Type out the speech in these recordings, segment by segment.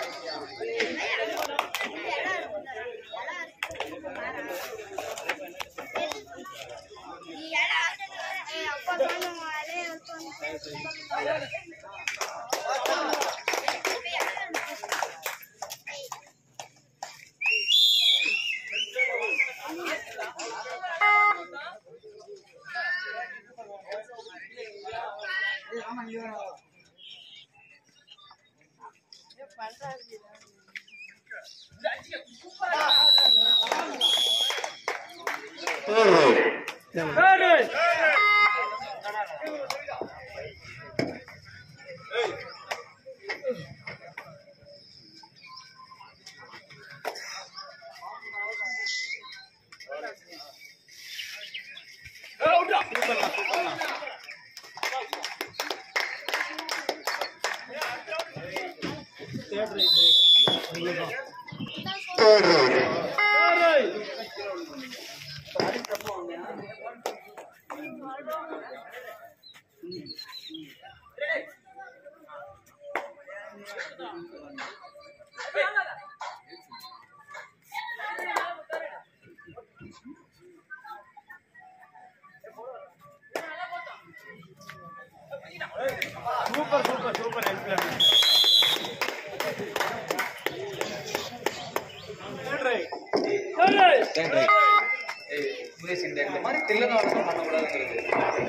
சுரேஷ் இந்த இந்த மாதிரி தில்லனாவட்டம் பண்ணக்கூடாதுங்கிறது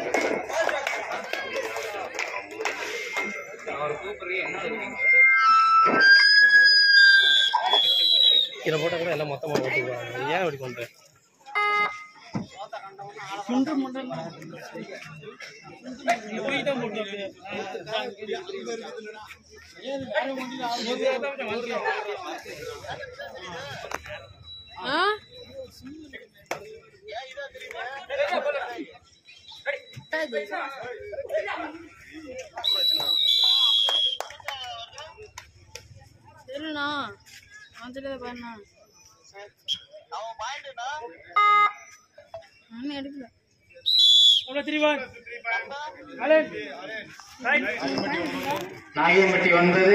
அவர் கூப்பிடுறீங்க என்ன இருக்கீங்க இதை போட்டால் கூட எல்லாம் மொத்தமாக ஓட்டிக்குவாங்க ஏன் அப்படி பண்ணுறேன் சரிண்ணா வந்துட்டு பாருண்ணா நானும் எடுக்கல நாகையம்பட்டி ஒன்பது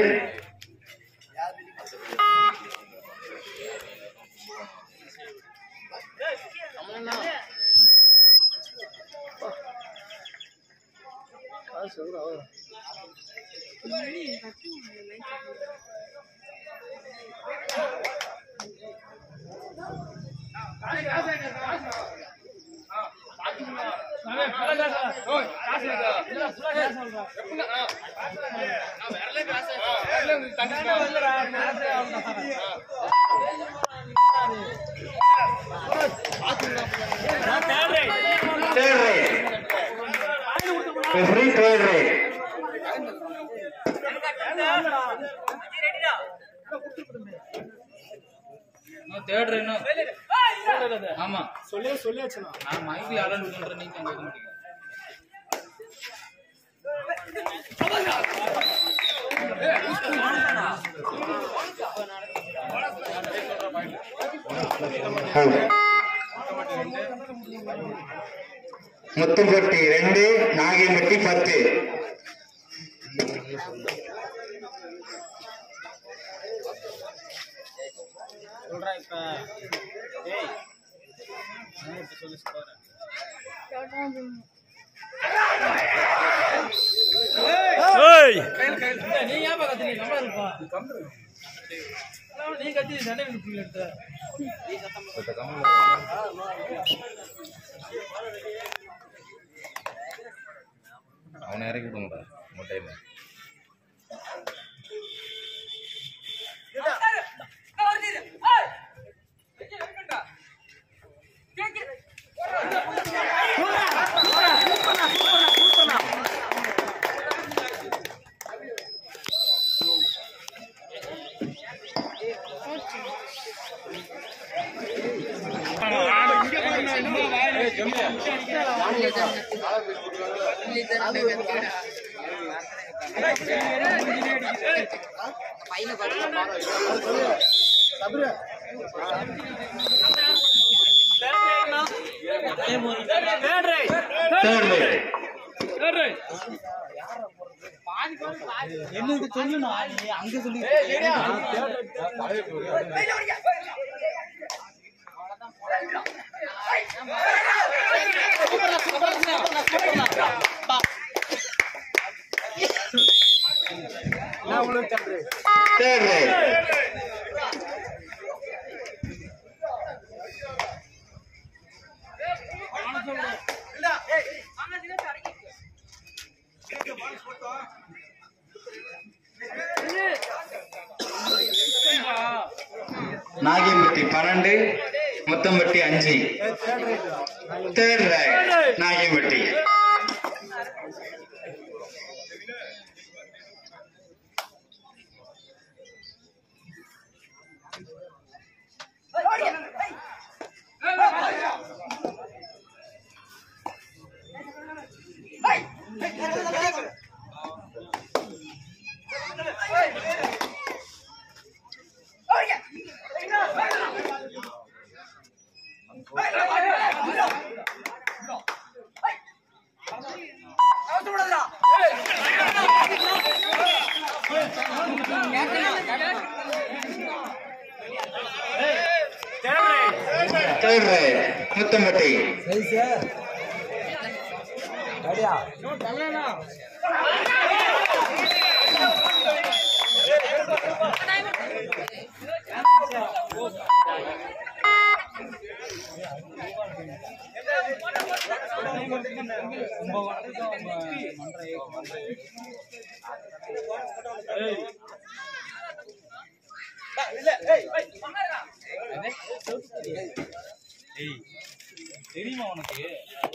third right referee third right இன்னும் தேர்ட் இன்னும் ஆமா சொல்லியே சொல்லியாச்சுண்ணா நான் மைக்ல அலர்ட் பண்றேன் நீங்க கேட்க மாட்டீங்க முத்துப்பட்டி ரெண்டு நாகையம்பட்டி பத்து நீ ஏன் கத்துறீங்க நம்மளா இருப்பா நீ கத்தி சண்டை எடுத்த அவனை இறக்கி விடுங்கடா முட்டையில தேர்ட் ரைட் என்னது சொல்லணும் நீ அங்க சொல்லி தேர்ட் ரைட் நாகிம்பட்டி பன்னெண்டு முத்தம்பட்டி அஞ்சு third right Nagimpatti third right Muthampatti தெரியுமா உனக்கு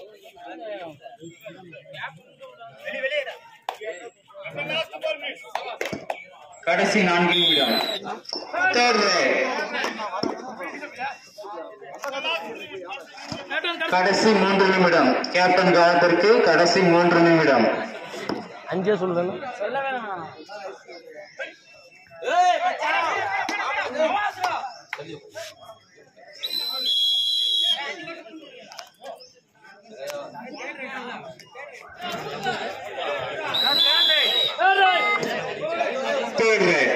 கடைசி நான்கு நிமிடம் தேர்ட் ரைட் கடைசி மூன்று நிமிடம் கேப்டன் காலத்திற்கு கடைசி மூன்று நிமிடம் அஞ்சே சொல்லுதானே தேர்ட் ரைட்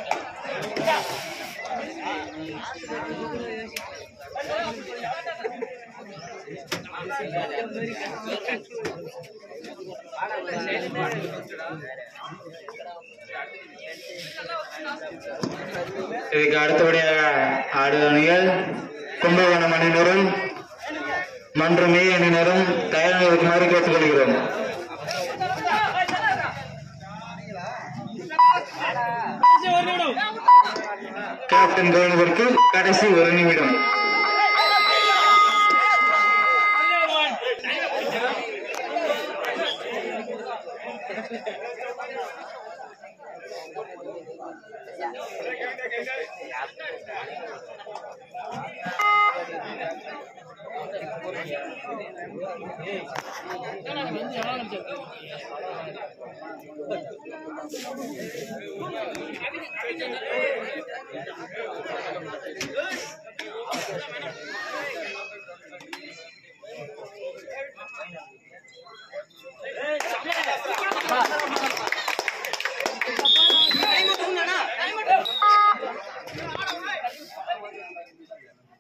இதுக்கு அடுத்தபடியாக ஆடு அணிகள் கும்பகோணம் அணியினரும் மன்றமே அணியினரும் தயாராக இருக்குமாறு கேட்டுக்கொள்கிறோம் கேப்டன் கவனிதற்கு கடைசி ஒரு நிமிடம்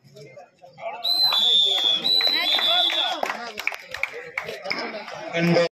என்பது